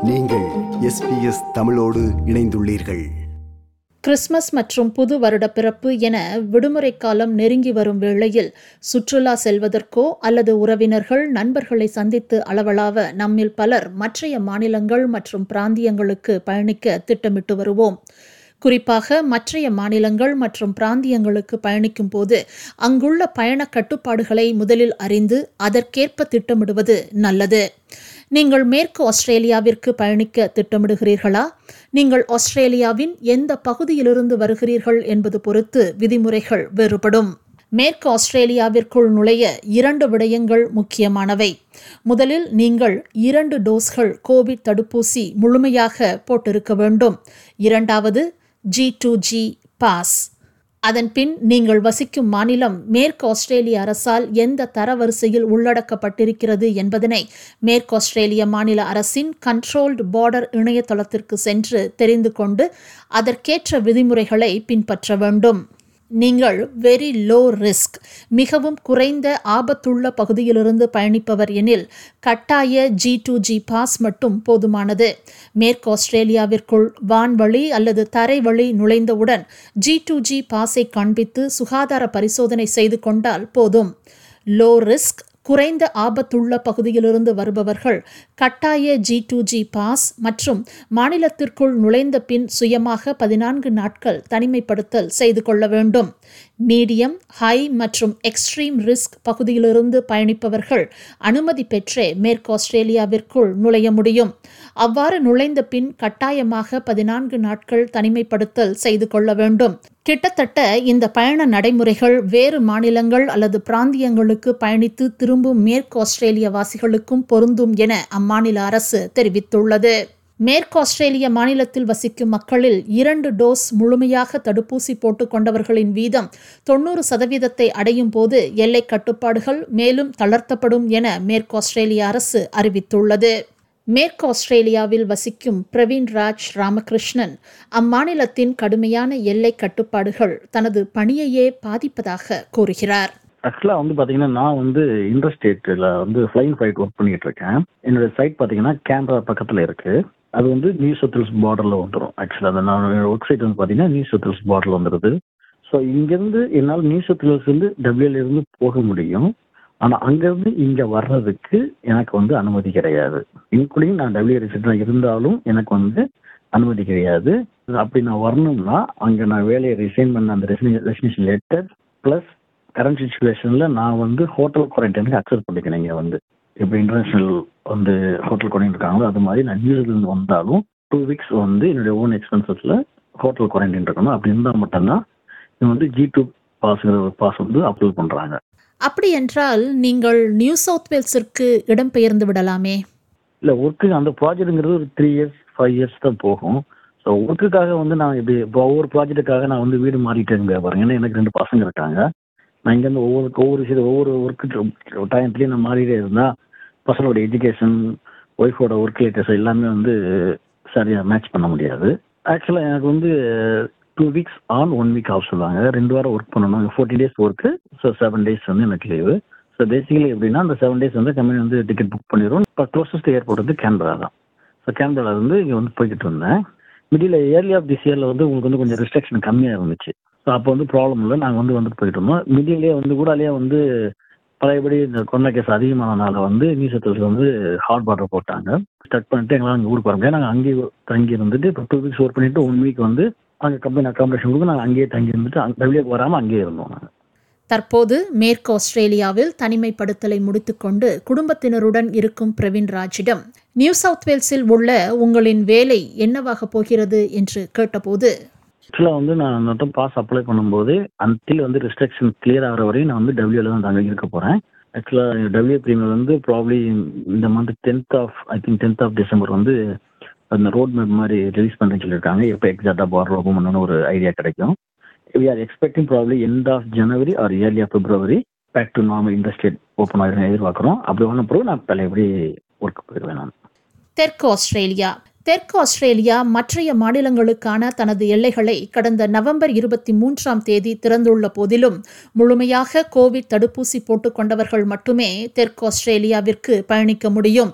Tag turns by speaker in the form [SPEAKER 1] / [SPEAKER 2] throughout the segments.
[SPEAKER 1] நீங்கள் எஸ்பிஎஸ் தமிழோடு இணைந்துள்ளீர்கள்
[SPEAKER 2] கிறிஸ்மஸ் மற்றும் புது வருட பிறப்பு என விடுமுறை காலம் நெருங்கி வரும் வேளையில் சுற்றுலா செல்வதற்கோ அல்லது உறவினர்கள் நண்பர்களை சந்தித்து அளவலாவ நம்மில் பலர் மற்றைய மாநிலங்கள் மற்றும் பிராந்தியங்களுக்கு பயணிக்க திட்டமிட்டு வருவோம் குறிப்பாக மற்றைய மாநிலங்கள் மற்றும் பிராந்தியங்களுக்கு பயணிக்கும் போது அங்குள்ள பயண கட்டுப்பாடுகளை முதலில் அறிந்து அதற்கேற்ப திட்டமிடுவது நல்லது நீங்கள் மேற்கு ஆஸ்திரேலியாவிற்கு பயணிக்க திட்டமிடுகிறீர்களா நீங்கள் ஆஸ்திரேலியாவின் எந்த பகுதியிலிருந்து வருகிறீர்கள் என்பது பொறுத்து விதிமுறைகள் வேறுபடும் மேற்கு ஆஸ்திரேலியாவிற்குள் நுழைய இரண்டு விடயங்கள் முக்கியமானவை முதலில் நீங்கள் இரண்டு டோஸ்கள் கோவிட் தடுப்பூசி முழுமையாக போட்டிருக்க வேண்டும் இரண்டாவது ஜி டு ஜி பாஸ் அதன்பின் நீங்கள் வசிக்கும் மாநிலம் மேற்கு ஆஸ்திரேலிய அரசால் எந்த தரவரிசையில் உள்ளடக்கப்பட்டிருக்கிறது என்பதனை மேற்கு ஆஸ்திரேலிய மாநில அரசின் கண்ட்ரோல்டு பார்டர் இணையதளத்திற்கு சென்று தெரிந்து கொண்டு அதற்கேற்ற விதிமுறைகளை பின்பற்ற வேண்டும் நீங்கள் வெரி லோ ரிஸ்க் மிகவும் குறைந்த ஆபத்துள்ள பகுதியிலிருந்து பயணிப்பவர் எனில் கட்டாய ஜி டு ஜி பாஸ் மட்டும் போதுமானது மேற்கு ஆஸ்திரேலியாவிற்குள் வான்வழி அல்லது தரைவழி நுழைந்தவுடன் ஜி டு ஜி பாஸை காண்பித்து சுகாதார பரிசோதனை செய்து கொண்டால் போதும் லோ ரிஸ்க் குறைந்த ஆபத்துள்ள பகுதியிலிருந்து வருபவர்கள் கட்டாய ஜி டு ஜி பாஸ் மற்றும் மாநிலத்திற்குள் நுழைந்த பின் சுயமாக பதினான்கு நாட்கள் தனிமைப்படுத்தல் செய்து கொள்ள வேண்டும் மீடியம் ஹை மற்றும் எக்ஸ்ட்ரீம் ரிஸ்க் பகுதியிலிருந்து பயணிப்பவர்கள் அனுமதி பெற்றே மேற்கு ஆஸ்திரேலியாவிற்குள் நுழைய முடியும் அவ்வாறு நுழைந்த பின் கட்டாயமாக பதினான்கு நாட்கள் தனிமைப்படுத்தல் செய்து கொள்ள வேண்டும் கிட்டத்தட்ட இந்த பயண நடைமுறைகள் வேறு மாநிலங்கள் அல்லது பிராந்தியங்களுக்கு பயணித்து திரும்பும் மேற்கு ஆஸ்திரேலிய வாசிகளுக்கும் பொருந்தும் என அம்மாநில அரசு தெரிவித்துள்ளது மேற்கு ஆஸ்திரேலிய மாநிலத்தில் வசிக்கும் மக்களில் இரண்டு டோஸ் முழுமையாக தடுப்பூசி போட்டுக் கொண்டவர்களின் வீதம் தொண்ணூறு சதவீதத்தை அடையும் போது எல்லை கட்டுப்பாடுகள் மேலும் தளர்த்தப்படும் என மேற்கு ஆஸ்திரேலிய அரசு அறிவித்துள்ளது மேற்கு ஆஸ்திரேலியாவில் வசிக்கும் பிரவீன் ராஜ் ராமகிருஷ்ணன் அம்மாநிலத்தின் கடுமையான எல்லை கட்டுப்பாடுகள் தனது பணியையே பாதிப்பதாக கூறுகிறார்
[SPEAKER 3] ஆக்சுவலாக வந்து பார்த்தீங்கன்னா நான் வந்து இண்டர்ஸ்டேட்டில் வந்து ஃப்ளைங் ஃப்ளைட் ஒர்க் பண்ணிட்டு இருக்கேன் என்னோட சைட் பார்த்தீங்கன்னா கேமரா பக்கத்தில் இருக்கு அது வந்து நியூ சத்தில்ஸ் பார்டரில் வந்துடும் ஆக்சுவலாக அந்த நான் ஒர்க் சைட் வந்து பார்த்தீங்கன்னா நியூ சத்தில்ஸ் பார்டரில் வந்துடுது ஸோ இங்கேருந்து என்னால் நியூ சத்தில்ஸ் வந்து டபிள்யூல இருந்து போக முடியும் ஆனால் அங்கேருந்து இங்கே வர்றதுக்கு எனக்கு வந்து அனுமதி கிடையாது இன்க்ளூடிங் நான் டபிள்யூ ரெசிடென்ட் இருந்தாலும் எனக்கு வந்து அனுமதி கிடையாது அப்படி நான் வரணும்னா அங்கே நான் வேலையை ரிசைன் பண்ண அந்த ரெசினேஷன் லெட்டர் ப்ளஸ் கரண்ட் சுச்சுவேஷனில் நான் வந்து ஹோட்டல் குவாரண்டைனுக்கு அக்செப்ட் பண்ணிக்கிறேன் இங்கே வந்து இப்போ இன்டர்நேஷனல் வந்து ஹோட்டல் குவாரண்டைன் இருக்காங்களோ அது மாதிரி நான் நியூசிலேருந்து வந்தாலும் டூ வீக்ஸ் வந்து என்னுடைய ஓன் எக்ஸ்பென்சஸில் ஹோட்டல் குவாரண்டைன் இருக்கணும் அப்படி இருந்தால் மட்டும்தான் இது வந்து ஜி டூ பாஸ்ங்கிற ஒரு பாஸ் வந்து அப்ரூவ் பண்ணுறாங்க
[SPEAKER 2] அப்படி என்றால் நீங்கள் நியூ சவுத் வேல்ஸிற்கு இடம்பெயர்ந்து விடலாமே
[SPEAKER 3] இல்லை ஒர்க்கு அந்த ப்ராஜெக்ட்டுங்கிறது ஒரு த்ரீ இயர்ஸ் ஃபைவ் இயர்ஸ் தான் போகும் ஸோ ஒர்க்குக்காக வந்து நான் இப்படி இப்போ ஒவ்வொரு ப்ராஜெக்ட்டுக்காக நான் வந்து வீடு மாறிட்டேங்க பாருங்க ஏன்னா எனக்கு ரெண்டு பசங்க இருக்காங்க நான் இங்கேருந்து ஒவ்வொரு ஒவ்வொரு விஷயம் ஒவ்வொரு ஒர்க்கு டைம்லேயும் நான் மாறிட்டே இருந்தால் பசங்களோட எஜுகேஷன் ஒய்ஃபோட ஒர்க் லேட்டஸ் எல்லாமே வந்து சரியாக மேட்ச் பண்ண முடியாது ஆக்சுவலாக எனக்கு வந்து two weeks on one week off சொல்லுவாங்க ரெண்டு வாரம் ஒர்க் பண்ணணும் forty days work so seven days வந்து எனக்கு லீவு ஸோ பேசிக்கலி எப்படின்னா அந்த செவன் டேஸ் வந்து கம்பெனி வந்து டிக்கெட் புக் பண்ணிடுவோம் இப்போ க்ளோசஸ்ட் ஏர்போர்ட் வந்து கேன்பரா தான் ஸோ கேன்பரால வந்து இங்கே வந்து போய்கிட்டு இருந்தேன் மிடில் இயர்லி ஆஃப் திஸ் இயரில் வந்து உங்களுக்கு வந்து கொஞ்சம் ரெஸ்ட்ரிக்ஷன் கம்மியாக இருந்துச்சு ஸோ அப்போ வந்து ப்ராப்ளம் இல்லை நாங்கள் வந்து வந்துட்டு போயிட்டு இருந்தோம் மிடிலே வந்து கூட அலையே வந்து பழையபடி இந்த கொரோனா கேஸ் அதிகமானனால வந்து நியூஸ் வந்து ஹாட் வாட்டர் போட்டாங்க ஸ்டார்ட் பண்ணிட்டு எங்களால் அங்கே ஊருக்கு வர முடியாது நாங்கள் அங்கேயே தங்கி இருந்துட்டு இப்போ டூ வீக்ஸ் ஒர்க் பண்ணிட்டு ஒன் வீக் வந்து அங்கே கம்பெனி அக்காமடேஷன் கொடுத்து நாங்கள் அங்கேயே தங்கி இருந்துட்டு அங்கே வெளியே வராமல் அங்கேயே இருந்தோம் நாங்கள்
[SPEAKER 2] தற்போது மேற்கு ஆஸ்திரேலியாவில் தனிமைப்படுத்தலை முடித்துக்கொண்டு குடும்பத்தினருடன் இருக்கும் பிரவீன் ராஜிடம் நியூ சவுத் வேல்ஸில் உள்ள உங்களின் வேலை என்னவாக போகிறது என்று கேட்டபோது
[SPEAKER 3] ஆக்சுவலாக வந்து நான் மொத்தம் பாஸ் அப்ளை பண்ணும்போது அன்டில் வந்து ரெஸ்ட்ரிக்ஷன் கிளியர் ஆகிற வரையும் நான் வந்து டபிள்யூல தான் தங்க இருக்க போகிறேன் ஆக்சுவலாக டபிள்யூ பிரீமியர் வந்து ப்ராப்ளி இந்த month tenth of I think tenth of December வந்து அந்த ரோட் மேப் மாதிரி ரிலீஸ் பண்ணுறேன்னு சொல்லியிருக்காங்க எப்போ எக்ஸாக்டாக பார்டர் ஓப்பன் பண்ணணும்னு ஒரு ஐடியா கிடைக்கும் we are expecting probably end of January or early of February back to normal industrial open ஆகிடும் எதிர்பார்க்குறோம் அப்படி ஒன்று பிறகு நான் பழையபடி ஒர்க் போயிடுவேன் நான்
[SPEAKER 2] தெற்கு ஆஸ்திரேலியா தெற்கு ஆஸ்திரேலியா மற்றைய மாநிலங்களுக்கான தனது எல்லைகளை கடந்த நவம்பர் இருபத்தி மூன்றாம் தேதி திறந்துள்ள போதிலும் முழுமையாக கோவிட் தடுப்பூசி போட்டுக் கொண்டவர்கள் மட்டுமே தெற்கு ஆஸ்திரேலியாவிற்கு பயணிக்க முடியும்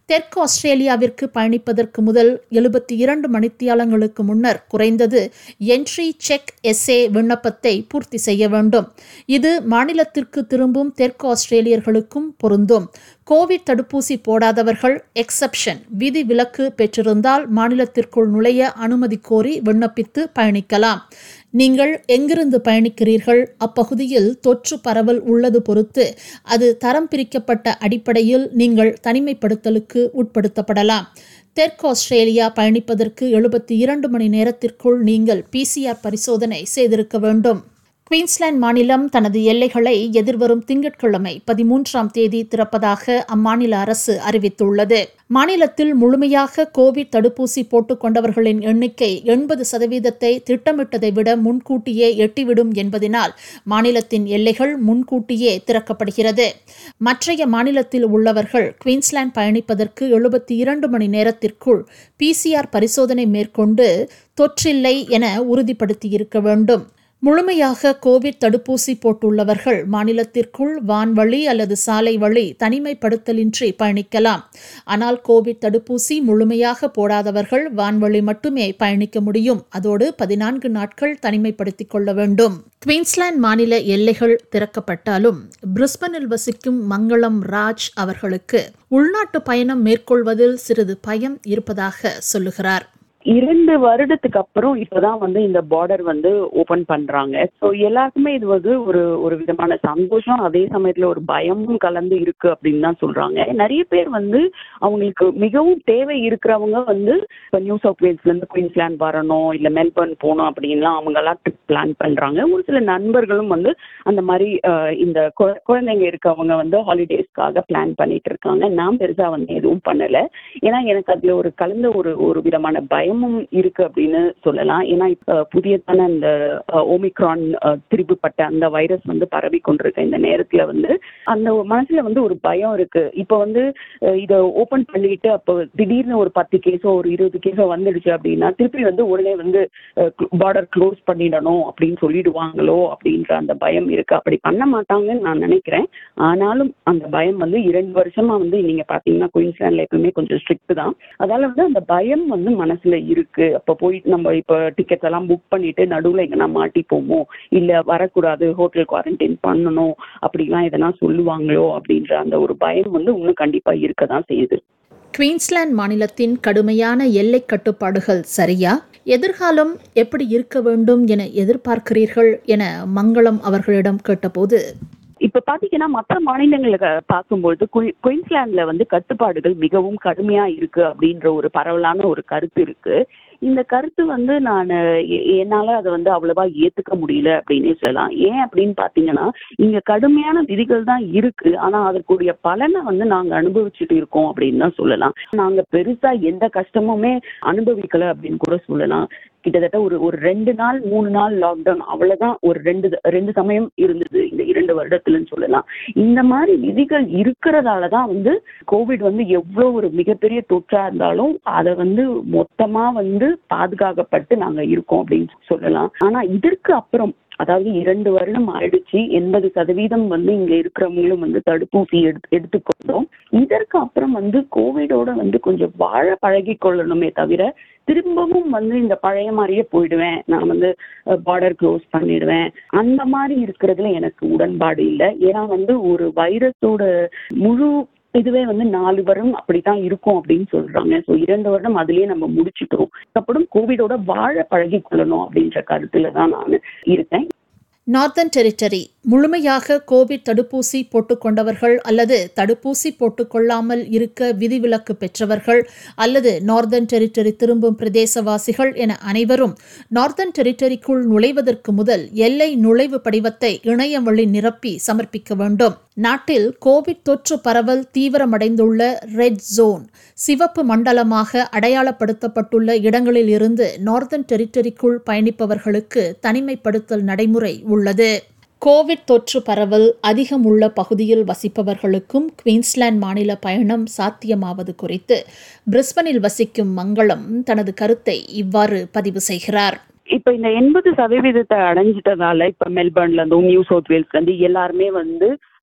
[SPEAKER 2] தெற்கு ஆஸ்திரேலியாவிற்கு பயணிப்பதற்கு முதல் எழுபத்தி இரண்டு மணித்தியாலங்களுக்கு முன்னர் குறைந்தது என்ட்ரி செக் எஸ்ஏ விண்ணப்பத்தை பூர்த்தி செய்ய வேண்டும் இது மாநிலத்திற்கு திரும்பும் தெற்கு ஆஸ்திரேலியர்களுக்கும் பொருந்தும் கோவிட் தடுப்பூசி போடாதவர்கள் எக்ஸப்ஷன் விதி விலக்கு பெற்றிருந்தால் மாநிலத்திற்குள் நுழைய அனுமதி கோரி விண்ணப்பித்து பயணிக்கலாம் நீங்கள் எங்கிருந்து பயணிக்கிறீர்கள் அப்பகுதியில் தொற்று பரவல் உள்ளது பொறுத்து அது தரம் பிரிக்கப்பட்ட அடிப்படையில் நீங்கள் தனிமைப்படுத்தலுக்கு உட்படுத்தப்படலாம் தெற்கு ஆஸ்திரேலியா பயணிப்பதற்கு எழுபத்தி இரண்டு மணி நேரத்திற்குள் நீங்கள் பிசிஆர் பரிசோதனை செய்திருக்க வேண்டும் குயின்ஸ்லாந்து மாநிலம் தனது எல்லைகளை எதிர்வரும் திங்கட்கிழமை பதிமூன்றாம் தேதி திறப்பதாக அம்மாநில அரசு அறிவித்துள்ளது மாநிலத்தில் முழுமையாக கோவிட் தடுப்பூசி போட்டுக் கொண்டவர்களின் எண்ணிக்கை எண்பது சதவீதத்தை திட்டமிட்டதை விட முன்கூட்டியே எட்டிவிடும் என்பதனால் மாநிலத்தின் எல்லைகள் முன்கூட்டியே திறக்கப்படுகிறது மற்றைய மாநிலத்தில் உள்ளவர்கள் குயின்ஸ்லாந்து பயணிப்பதற்கு எழுபத்தி இரண்டு மணி நேரத்திற்குள் பிசிஆர் பரிசோதனை மேற்கொண்டு தொற்றில்லை என உறுதிப்படுத்தியிருக்க வேண்டும் முழுமையாக கோவிட் தடுப்பூசி போட்டுள்ளவர்கள் மாநிலத்திற்குள் வான்வழி அல்லது சாலை வழி தனிமைப்படுத்தலின்றி பயணிக்கலாம் ஆனால் கோவிட் தடுப்பூசி முழுமையாக போடாதவர்கள் வான்வழி மட்டுமே பயணிக்க முடியும் அதோடு பதினான்கு நாட்கள் தனிமைப்படுத்திக் கொள்ள வேண்டும் குயின்ஸ்லாந்து மாநில எல்லைகள் திறக்கப்பட்டாலும் பிரிஸ்பனில் வசிக்கும் மங்களம் ராஜ் அவர்களுக்கு உள்நாட்டு பயணம் மேற்கொள்வதில் சிறிது பயம் இருப்பதாக சொல்லுகிறார்
[SPEAKER 4] இரண்டு வருடத்துக்கு அப்புறம் இப்பதான் வந்து இந்த பார்டர் வந்து ஓபன் பண்றாங்க ஸோ எல்லாருக்குமே இது வந்து ஒரு ஒரு விதமான சந்தோஷம் அதே சமயத்துல ஒரு பயமும் கலந்து இருக்கு அப்படின்னு தான் சொல்றாங்க நிறைய பேர் வந்து அவங்களுக்கு மிகவும் தேவை இருக்கிறவங்க வந்து இப்போ நியூ சவுத் வேல்ஸ்ல இருந்து குயின்ஸ்லாந்து வரணும் இல்ல மெல்பர்ன் போகணும் அப்படின்லாம் அவங்க எல்லாம் ட்ரிப் பிளான் பண்றாங்க ஒரு சில நண்பர்களும் வந்து அந்த மாதிரி அஹ், இந்த குழ- குழந்தைங்க இருக்கவங்க வந்து ஹாலிடேஸ்க்காக பிளான் பண்ணிட்டு இருக்காங்க நான் பெருசா வந்து எதுவும் பண்ணல ஏன்னா எனக்கு அதுல ஒரு கலந்த ஒரு ஒரு விதமான பயமும் இருக்கு அப்படின்னு சொல்லலாம் ஏன்னா இப்ப புதியதான இந்த ஓமிக்ரான் திருப்பிப்பட்ட அந்த வைரஸ் வந்து பரவி கொண்டிருக்க இந்த நேரத்துல வந்து அந்த மனசுல வந்து ஒரு பயம் இருக்கு இப்ப வந்து அஹ், இத ஓபன் பண்ணிட்டு அப்போ திடீர்னு ஒரு பத்து கேஸோ ஒரு இருபது கேஸோ வந்துடுச்சு அப்படின்னா திருப்பி வந்து உடனே வந்து பார்டர் க்ளோஸ் பண்ணிடணும் அப்படின்னு சொல்லிடுவாங்களோ அப்படின்ற அந்த பயம் இருக்கு அப்படி பண்ண மாட்டாங்கன்னு நான் நினைக்கிறேன் ஆனாலும் அந்த பயம் வந்து இரண்டு வருஷமா வந்து நீங்க பாத்தீங்கன்னா குயின்ஸ்லாண்ட்ல எப்பவுமே கொஞ்சம் ஸ்ட்ரிக்ட் தான் அதால வந்து அந்த பயம் வந்து மனசுல இருக்கு அப்ப போய் நம்ம இப்ப டிக்கெட்ஸ் எல்லாம் புக் பண்ணிட்டு நடுவுல எங்கன்னா மாட்டிப்போமோ இல்ல வரக்கூடாது ஹோட்டல் குவாரண்டைன் பண்ணணும் அப்படிலாம் எதனா சொல்லுவாங்களோ அப்படின்ற அந்த ஒரு பயம் வந்து இன்னும் கண்டிப்பா இருக்க தான் செய்யுது
[SPEAKER 2] குயின்ஸ்லாந்து மாநிலத்தின் கடுமையான எல்லை கட்டுப்பாடுகள் சரியா எதிர்காலம் எப்படி இருக்க வேண்டும் என எதிர்பார்க்கிறீர்கள் என மங்களம் அவர்களிடம் கேட்டபோது
[SPEAKER 4] இப்ப பாத்தீங்கன்னா மற்ற மாநிலங்களை க- பார்க்கும்பொழுது குயி- குயின்ஸ்லாந்துல வந்து கட்டுப்பாடுகள் மிகவும் கடுமையா இருக்கு அப்படின்ற ஒரு பரவலான ஒரு கருத்து இருக்கு இந்த கருத்து வந்து நான் எ- என்னால அதை வந்து அவ்வளவா ஏத்துக்க முடியல அப்படின்னே சொல்லலாம் ஏன் அப்படின்னு பாத்தீங்கன்னா இங்க கடுமையான விதிகள் தான் இருக்கு ஆனா அதற்குரிய பலனை வந்து நாங்க அனுபவிச்சுட்டு இருக்கோம் அப்படின்னு தான் சொல்லலாம் நாங்க பெருசா எந்த கஷ்டமுமே அனுபவிக்கல அப்படின்னு கூட சொல்லலாம் கிட்டத்தட்ட ஒரு ஒரு ரெண்டு நாள் மூணு நாள் லாக்டவுன் அவ்வளவுதான் ஒரு ரெண்டு த- ரெண்டு சமயம் இருந்தது இந்த இரண்டு வருடத்துலன்னு சொல்லலாம் இந்த மாதிரி விதிகள் இருக்கிறதால தான் வந்து கோவிட் வந்து எவ்வளவு ஒரு மிகப்பெரிய தொற்றா இருந்தாலும் அதை வந்து மொத்தமா வந்து பாதுகாக்கப்பட்டு நாங்க இருக்கோம் அப்படின்னு சொல்லலாம் ஆனா இதற்கு அப்புறம் அதாவது இரண்டு வருடம் ஆயிடுச்சு எண்பது சதவீதம் வந்து இங்க இருக்கிறவங்களும் வந்து தடுப்பூசி எடுத்து எடுத்துக்கொண்டோம் இதற்கு அப்புறம் வந்து கோவிடோட வந்து கொஞ்சம் வாழ பழகி கொள்ளணுமே தவிர திரும்பவும் வந்து இந்த பழைய மாதிரியே போயிடுவேன் நான் வந்து பார்டர் க்ளோஸ் பண்ணிடுவேன் அந்த மாதிரி இருக்கிறதுல எனக்கு உடன்பாடு இல்லை ஏன்னா வந்து ஒரு வைரஸோட முழு இதுவே வந்து நாலு வருடம் அப்படித்தான் இருக்கும் அப்படின்னு சொல்றாங்க ஸோ இரண்டு வருடம் அதுலயே நம்ம முடிச்சிட்டோம் அப்புறம் கோவிடோட வாழ பழகி கொள்ளணும் அப்படின்ற கருத்துல தான் நான் இருக்கேன்
[SPEAKER 2] நார்த்தன் டெரிட்டரி முழுமையாக கோவிட் தடுப்பூசி போட்டுக்கொண்டவர்கள் அல்லது தடுப்பூசி போட்டுக்கொள்ளாமல் இருக்க விதிவிலக்கு பெற்றவர்கள் அல்லது நார்த்தன் டெரிட்டரி திரும்பும் பிரதேசவாசிகள் என அனைவரும் நார்த்தன் டெரிட்டரிக்குள் நுழைவதற்கு முதல் எல்லை நுழைவு படிவத்தை இணையம் வழி நிரப்பி சமர்ப்பிக்க வேண்டும் நாட்டில் கோவிட் தொற்று பரவல் தீவிரமடைந்துள்ள ரெட் ஜோன் சிவப்பு மண்டலமாக அடையாளப்படுத்தப்பட்டுள்ள இடங்களில் இருந்து நார்த்தன் டெரிட்டரிக்குள் பயணிப்பவர்களுக்கு தனிமைப்படுத்தல் நடைமுறை உள்ளது கோவிட் தொற்று பரவல் அதிகம் உள்ள பகுதியில் வசிப்பவர்களுக்கும் குயின்ஸ்லாந்து மாநில பயணம் சாத்தியமாவது குறித்து பிரிஸ்பனில் வசிக்கும் மங்களம் தனது கருத்தை இவ்வாறு பதிவு செய்கிறார்
[SPEAKER 4] இப்ப இந்த எண்பது சதவீதத்தை அடைஞ்சிட்டதால இப்ப மெல்பர்ன்ல இருந்தும் நியூ சவுத் வேல்ஸ்ல இருந்து எல்லாருமே வந்து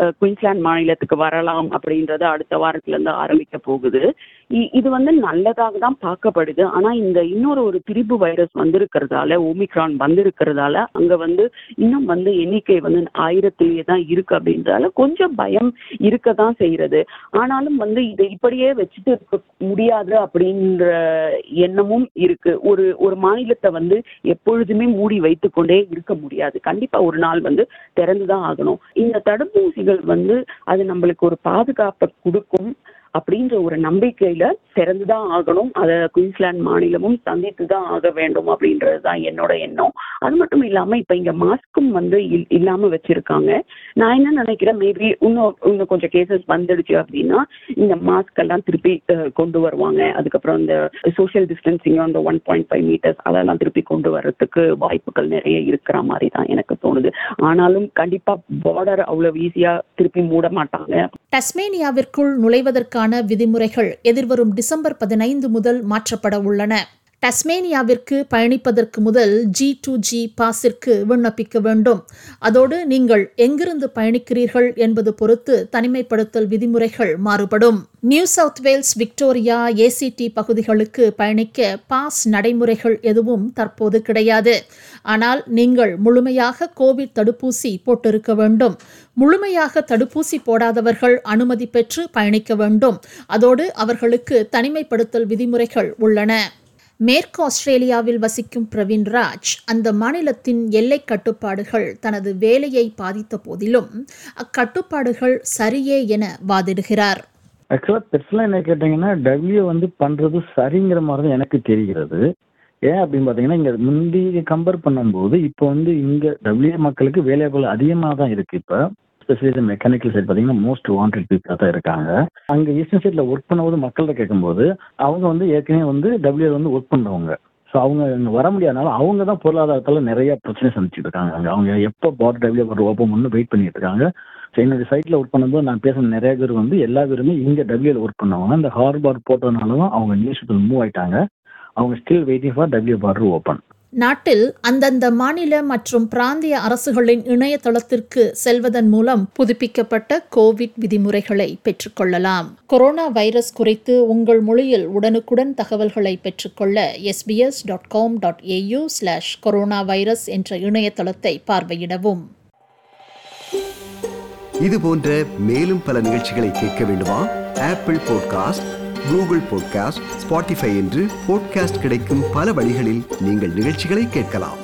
[SPEAKER 4] அஹ், குயின்ஸ்லாந்து மாநிலத்துக்கு வரலாம் அப்படின்றது அடுத்த வாரத்துல இருந்து ஆரம்பிக்க போகுது இ- இது வந்து நல்லதாக தான் பார்க்கப்படுது ஆனா இந்த இன்னொரு ஒரு திரிபு வைரஸ் வந்திருக்கிறதால ஒமிக்ரான் வந்திருக்கிறதால அங்க வந்து இன்னும் வந்து எண்ணிக்கை வந்து ஆயிரத்திலேயே தான் இருக்கு அப்படின்றதால கொஞ்சம் பயம் இருக்க தான் செய்யறது ஆனாலும் வந்து இதை இப்படியே வச்சுட்டு இருக்க முடியாது அப்படின்ற எண்ணமும் இருக்கு ஒரு ஒரு மாநிலத்தை வந்து எப்பொழுதுமே மூடி வைத்துக்கொண்டே இருக்க முடியாது கண்டிப்பா ஒரு நாள் வந்து திறந்துதான் ஆகணும் இந்த தடுப்பூசிகள் வந்து அது நம்மளுக்கு ஒரு பாதுகாப்பை கொடுக்கும் அப்படின்ற ஒரு நம்பிக்கையில திறந்துதான் ஆகணும் அதை குயின்ஸ்லாந்து மாநிலமும் சந்தித்து தான் ஆக வேண்டும் அப்படின்றது தான் என்னோட எண்ணம் அது மட்டும் இல்லாம இப்ப இங்க மாஸ்க்கும் வந்து இல்- இல்லாம வச்சிருக்காங்க நான் என்ன நினைக்கிறேன் மேபி இன்னும் இன்னும் கொஞ்சம் கேசஸ் வந்துடுச்சு அப்படின்னா இந்த மாஸ்க் எல்லாம் திருப்பி அஹ், கொண்டு வருவாங்க அதுக்கப்புறம் இந்த சோஷியல் டிஸ்டன்சிங் அந்த ஒன் பாயிண்ட் ஃபைவ் மீட்டர்ஸ் அதெல்லாம் திருப்பி கொண்டு வர்றதுக்கு வாய்ப்புகள் நிறைய இருக்கிற மாதிரி தான் எனக்கு தோணுது ஆனாலும் கண்டிப்பா பார்டர் அவ்வளவு ஈஸியா திருப்பி மூட மாட்டாங்க
[SPEAKER 2] டஸ்மேனியாவிற்குள் நுழைவதற்கான விதிமுறைகள் எதிர்வரும் டிசம்பர் பதினைந்து முதல் மாற்றப்பட உள்ளன டஸ்மேனியாவிற்கு பயணிப்பதற்கு முதல் ஜி டு ஜி பாஸிற்கு விண்ணப்பிக்க வேண்டும் அதோடு நீங்கள் எங்கிருந்து பயணிக்கிறீர்கள் என்பது பொறுத்து தனிமைப்படுத்தல் விதிமுறைகள் மாறுபடும் New South Wales Victoria ACT பகுதிகளுக்கு பயணிக்க பாஸ் நடைமுறைகள் எதுவும் தற்போது கிடையாது ஆனால் நீங்கள் முழுமையாக கோவிட் தடுப்பூசி போட்டிருக்க வேண்டும் முழுமையாக தடுப்பூசி போடாதவர்கள் அனுமதி பெற்று பயணிக்க வேண்டும் அதோடு அவர்களுக்கு தனிமைப்படுத்தல் விதிமுறைகள் உள்ளன மேற்கு ஆஸ்திரேலியாவில் வசிக்கும் பிரவீன் ராஜ் அந்த மாநிலத்தின் எல்லை கட்டுப்பாடுகள் தனது வேலையை பாதித்த போதிலும் அக்கட்டுப்பாடுகள் சரியே என வாதிடுகிறார்
[SPEAKER 3] ஆக்சுவலாக பெருசெல்லாம் என்ன கேட்டிங்கன்னா டபிள்யூ வந்து பண்ணுறது சரிங்கிற மாதிரி தான் எனக்கு தெரிகிறது ஏன் அப்படின்னு பார்த்தீங்கன்னா இங்கே முந்தி கம்பேர் பண்ணும்போது இப்போ வந்து இங்கே டபிள்யூ மக்களுக்கு வேலைவாய்ப்புகள் அதிகமாக தான் இருக்குது இப்போ ஸ்பெஷலி மெக்கானிக்கல் சைட் பார்த்தீங்கன்னா மோஸ்ட் வாண்டட் பீப்புளாக தான் இருக்காங்க அங்கே ஈஸ்டர்ன் சைடில் ஒர்க் பண்ணும்போது மக்கள்கிட்ட கேட்கும்போது அவங்க வந்து ஏற்கனவே வந்து டபிள்யூ வந்து ஒர்க் பண்ணுறவங்க ஸோ அவங்க இங்கே வர முடியாதனால அவங்க தான் பொருளாதாரத்தில் நிறைய பிரச்சனை சந்திச்சுட்டு இருக்காங்க அங்கே அவங்க எப்போ பார்டர் டபிள்யூ பார்டர் ஓப்பன் பண்ணு வெயிட் பண்ணிட்டு இருக்காங்க ஸோ என்னுடைய சைட்டில் ஒர்க் பண்ணும்போது நான் பேசுன நிறைய பேர் வந்து எல்லா பேருமே இங்கே டபிள்யூல ஒர்க் பண்ணவங்க இந்த ஹார்பார் போட்டதுனால தான் அவங்க நியூஸ் மூவ் ஆயிட்டாங்க அவங்க still waiting for W border open
[SPEAKER 2] நாட்டில் அந்தந்த மாநில மற்றும் பிராந்திய அரசுகளின் இணையதளத்திற்கு செல்வதன் மூலம் புதுப்பிக்கப்பட்ட கோவிட் விதிமுறைகளை பெற்றுக்கொள்ளலாம் கொரோனா வைரஸ் குறித்து உங்கள் மொழியில் உடனுக்குடன் தகவல்களை பெற்றுக்கொள்ள SBS dot com dot AU slash corona virus என்ற இணையதளத்தை பார்வையிடவும்
[SPEAKER 1] இது போன்ற மேலும் பல நிகழ்ச்சிகளை கேட்க வேண்டுமா Apple podcast Google podcast Spotify என்று பாட்காஸ்ட் கிடைக்கும் பல வழிகளில் நீங்கள் நிகழ்ச்சிகளை கேட்கலாம்